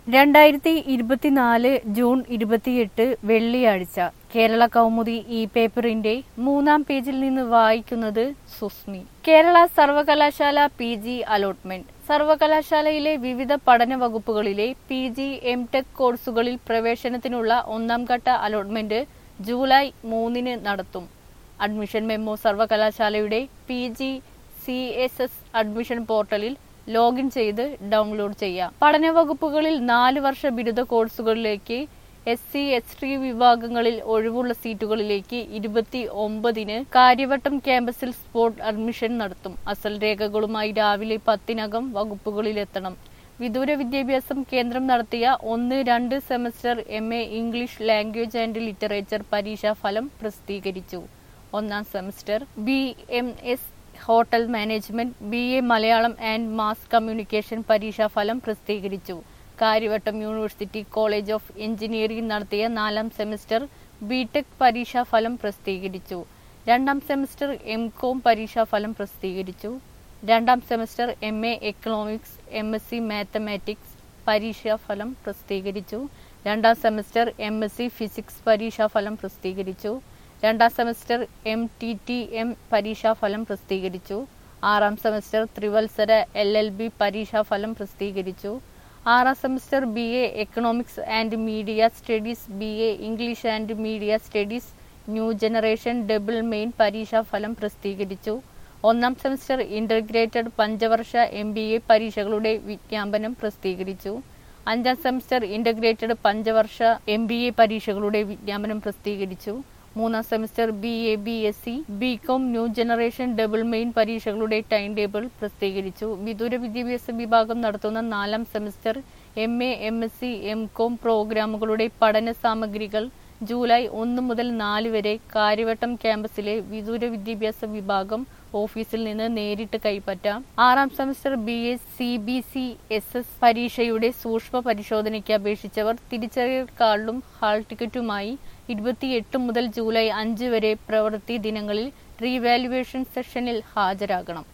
രണ്ടായിരത്തി ഇരുപത്തിനാല് ജൂൺ ഇരുപത്തിയെട്ട് വെള്ളിയാഴ്ച കേരള കൗമുദി ഈ പേപ്പറിന്റെ മൂന്നാം പേജിൽ നിന്ന് വായിക്കുന്നത് സുസ്മി കേരള സർവകലാശാല പി ജി അലോട്ട്മെന്റ് സർവകലാശാലയിലെ വിവിധ പഠന വകുപ്പുകളിലെ പി ജി എം ടെക് കോഴ്സുകളിൽ പ്രവേശനത്തിനുള്ള ഒന്നാം ഘട്ട അലോട്ട്മെന്റ് ജൂലൈ മൂന്നിന് നടത്തും അഡ്മിഷൻ മെമ്മോ സർവകലാശാലയുടെ P G C S S admission പോർട്ടലിൽ ലോഗിൻ ചെയ്ത് ഡൗൺലോഡ് ചെയ്യാം പഠന വകുപ്പുകളിൽ നാല് വർഷ ബിരുദ കോഴ്സുകളിലേക്ക് എസ് സി എസ് ടി വിഭാഗങ്ങളിൽ ഒഴിവുള്ള സീറ്റുകളിലേക്ക് ഇരുപത്തി ഒമ്പതിന് കാര്യവട്ടം ക്യാമ്പസിൽ സ്പോട്ട് അഡ്മിഷൻ നടത്തും അസൽ രേഖകളുമായി രാവിലെ പത്തിനകം വകുപ്പുകളിലെത്തണം വിദൂര വിദ്യാഭ്യാസം കേന്ദ്രം നടത്തിയ ഒന്ന് രണ്ട് semester M A English language and literature പരീക്ഷാ ഫലം പ്രസിദ്ധീകരിച്ചു ഒന്നാം semester B M S hotel management B A Malayalam and mass communication പരീക്ഷാ ഫലം പ്രസിദ്ധീകരിച്ചു Kariavattom university college of engineering നടത്തിയ നാലാം സെമസ്റ്റർ ബിടെക് പരീക്ഷാ ഫലം പ്രസിദ്ധീകരിച്ചു രണ്ടാം സെമസ്റ്റർ എം കോം പരീക്ഷാ ഫലം പ്രസിദ്ധീകരിച്ചു രണ്ടാം semester M A economics M S C mathematics പരീക്ഷാ ഫലം പ്രസിദ്ധീകരിച്ചു രണ്ടാം semester M S C physics പരീക്ഷാ ഫലം പ്രസിദ്ധീകരിച്ചു രണ്ടാം semester M T T M പരീക്ഷാ ഫലം പ്രസിദ്ധീകരിച്ചു ആറാം സെമസ്റ്റർ ത്രിവത്സര എൽ എൽ ബി പരീക്ഷാ ഫലം പ്രസിദ്ധീകരിച്ചു ആറാം semester B A economics and media studies B A English and media studies new generation double main പരീക്ഷാ ഫലം പ്രസിദ്ധീകരിച്ചു ഒന്നാം സെമസ്റ്റർ ഇന്റഗ്രേറ്റഡ് പഞ്ചവർഷ എം ബി എ പരീക്ഷകളുടെ വിജ്ഞാപനം പ്രസിദ്ധീകരിച്ചു അഞ്ചാം സെമസ്റ്റർ ഇന്റഗ്രേറ്റഡ് പഞ്ചവർഷ എം ബി എ പരീക്ഷകളുടെ വിജ്ഞാപനം പ്രസിദ്ധീകരിച്ചു മൂന്നാം semester B A B S C B com new generation double main പരീക്ഷകളുടെ ടൈം ടേബിൾ പ്രസിദ്ധീകരിച്ചു വിദൂര വിദ്യാഭ്യാസ വിഭാഗം നടത്തുന്ന നാലാം semester M A M S C M com പ്രോഗ്രാമുകളുടെ പഠന സാമഗ്രികൾ ജൂലൈ ഒന്ന് മുതൽ നാല് വരെ കാര്യവട്ടം ക്യാമ്പസിലെ വിദൂര വിദ്യാഭ്യാസ വിഭാഗം ഓഫീസിൽ നിന്ന് നേരിട്ട് കൈപ്പറ്റാം ആറാം semester B A C B C S S പരീക്ഷയുടെ സൂക്ഷ്മ പരിശോധനയ്ക്ക് അപേക്ഷിച്ചവർ തിരിച്ചറിയൽ കാർഡും ഹാൾ ടിക്കറ്റുമായി ഇരുപത്തിയെട്ട് മുതൽ ജൂലൈ അഞ്ച് വരെ പ്രവൃത്തി ദിനങ്ങളിൽ റീവാലുവേഷൻ സെഷനിൽ ഹാജരാകണം